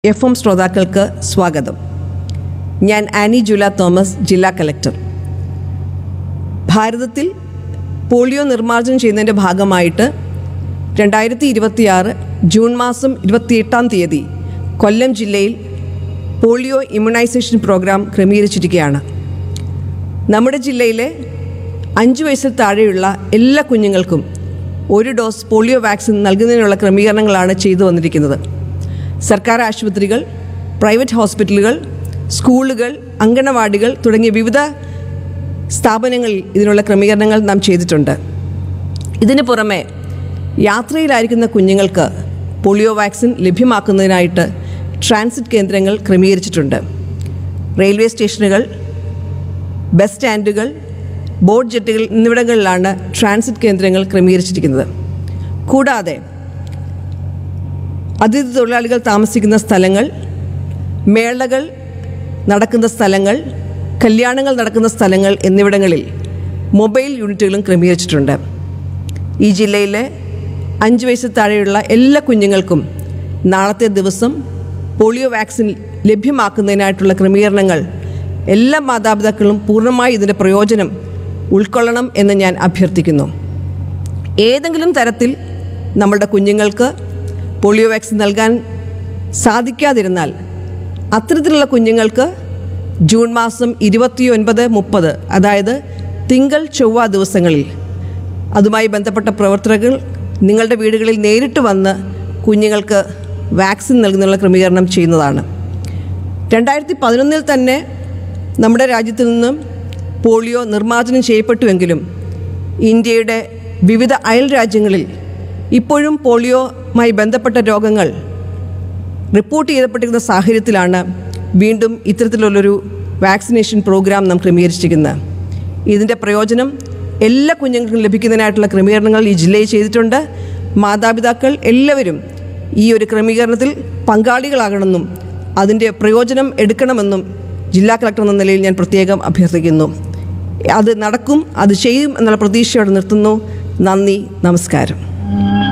F M ശ്രോതാക്കൾക്ക് സ്വാഗതം ഞാൻ ആനി ജുല തോമസ് ജില്ലാ കലക്ടർ ഭാരതത്തിൽ പോളിയോ നിർമ്മാർജ്ജനം ചെയ്യുന്നതിൻ്റെ ഭാഗമായിട്ട് രണ്ടായിരത്തി ഇരുപത്തിയാറ് ജൂൺ മാസം ഇരുപത്തിയെട്ടാം തീയതി കൊല്ലം ജില്ലയിൽ പോളിയോ ഇമ്മ്യൂണൈസേഷൻ പ്രോഗ്രാം ക്രമീകരിച്ചിരിക്കുകയാണ് നമ്മുടെ ജില്ലയിലെ അഞ്ച് വയസ്സിൽ താഴെയുള്ള എല്ലാ കുഞ്ഞുങ്ങൾക്കും ഒരു ഡോസ് പോളിയോ വാക്സിൻ നൽകുന്നതിനുള്ള ക്രമീകരണങ്ങളാണ് ചെയ്തു വന്നിരിക്കുന്നത് സർക്കാർ ആശുപത്രികൾ പ്രൈവറ്റ് ഹോസ്പിറ്റലുകൾ സ്കൂളുകൾ അങ്കണവാടികൾ തുടങ്ങിയ വിവിധ സ്ഥാപനങ്ങളിൽ ഇതിനുള്ള ക്രമീകരണങ്ങൾ നാം ചെയ്തിട്ടുണ്ട് ഇതിന് പുറമെ യാത്രയിലായിരിക്കുന്ന കുഞ്ഞുങ്ങൾക്ക് പോളിയോ വാക്സിൻ ലഭ്യമാക്കുന്നതിനായിട്ട് ട്രാൻസിറ്റ് കേന്ദ്രങ്ങൾ ക്രമീകരിച്ചിട്ടുണ്ട് റെയിൽവേ സ്റ്റേഷനുകൾ ബസ് സ്റ്റാൻഡുകൾ ബോട്ട് ജെട്ടുകൾ എന്നിവിടങ്ങളിലാണ് ട്രാൻസിറ്റ് കേന്ദ്രങ്ങൾ ക്രമീകരിച്ചിരിക്കുന്നത് കൂടാതെ അതിഥി തൊഴിലാളികൾ താമസിക്കുന്ന സ്ഥലങ്ങൾ മേളകൾ നടക്കുന്ന സ്ഥലങ്ങൾ കല്യാണങ്ങൾ നടക്കുന്ന സ്ഥലങ്ങൾ എന്നിവിടങ്ങളിൽ മൊബൈൽ യൂണിറ്റുകളും ക്രമീകരിച്ചിട്ടുണ്ട് ഈ ജില്ലയിലെ അഞ്ച് വയസ്സിൽ താഴെയുള്ള എല്ലാ കുഞ്ഞുങ്ങൾക്കും നാളത്തെ ദിവസം പോളിയോ വാക്സിൻ ലഭ്യമാക്കുന്നതിനായിട്ടുള്ള ക്രമീകരണങ്ങൾ എല്ലാ മാതാപിതാക്കളും പൂർണ്ണമായി ഇതിൻ്റെ പ്രയോജനം ഉൾക്കൊള്ളണം എന്ന് ഞാൻ അഭ്യർത്ഥിക്കുന്നു ഏതെങ്കിലും തരത്തിൽ നമ്മളുടെ കുഞ്ഞുങ്ങൾക്ക് പോളിയോ വാക്സിൻ നൽകാൻ സാധിക്കാതിരുന്നാൽ അത്തരത്തിലുള്ള കുഞ്ഞുങ്ങൾക്ക് ജൂൺ മാസം ഇരുപത്തി ഒൻപത് മുപ്പത് അതായത് തിങ്കൾ ചൊവ്വ ദിവസങ്ങളിൽ അതുമായി ബന്ധപ്പെട്ട പ്രവർത്തകർ നിങ്ങളുടെ വീടുകളിൽ നേരിട്ട് വന്ന് കുഞ്ഞുങ്ങൾക്ക് വാക്സിൻ നൽകുന്നതിനുള്ള ക്രമീകരണം ചെയ്യുന്നതാണ് രണ്ടായിരത്തി പതിനൊന്നിൽ തന്നെ നമ്മുടെ രാജ്യത്തിൽ നിന്നും പോളിയോ നിർമ്മാർജ്ജനം ചെയ്യപ്പെട്ടുവെങ്കിലും ഇന്ത്യയുടെ വിവിധ അയൽ രാജ്യങ്ങളിൽ ഇപ്പോഴും പോളിയോമായി ബന്ധപ്പെട്ട രോഗങ്ങൾ റിപ്പോർട്ട് ചെയ്യപ്പെട്ടിരിക്കുന്ന സാഹചര്യത്തിലാണ് വീണ്ടും ഇത്തരത്തിലുള്ളൊരു വാക്സിനേഷൻ പ്രോഗ്രാം നാം ക്രമീകരിച്ചിരിക്കുന്നത് ഇതിൻ്റെ പ്രയോജനം എല്ലാ കുഞ്ഞുങ്ങൾക്കും ലഭിക്കുന്നതിനായിട്ടുള്ള ക്രമീകരണങ്ങൾ ഈ ജില്ലയിൽ ചെയ്തിട്ടുണ്ട് മാതാപിതാക്കൾ എല്ലാവരും ഈ ഒരു ക്രമീകരണത്തിൽ പങ്കാളികളാകണമെന്നും അതിൻ്റെ പ്രയോജനം എടുക്കണമെന്നും ജില്ലാ കളക്ടർ എന്ന നിലയിൽ ഞാൻ പ്രത്യേകം അഭ്യർത്ഥിക്കുന്നു അത് നടക്കും അത് ചെയ്യും എന്നുള്ള പ്രതീക്ഷയോടെ നിർത്തുന്നു നന്ദി നമസ്കാരം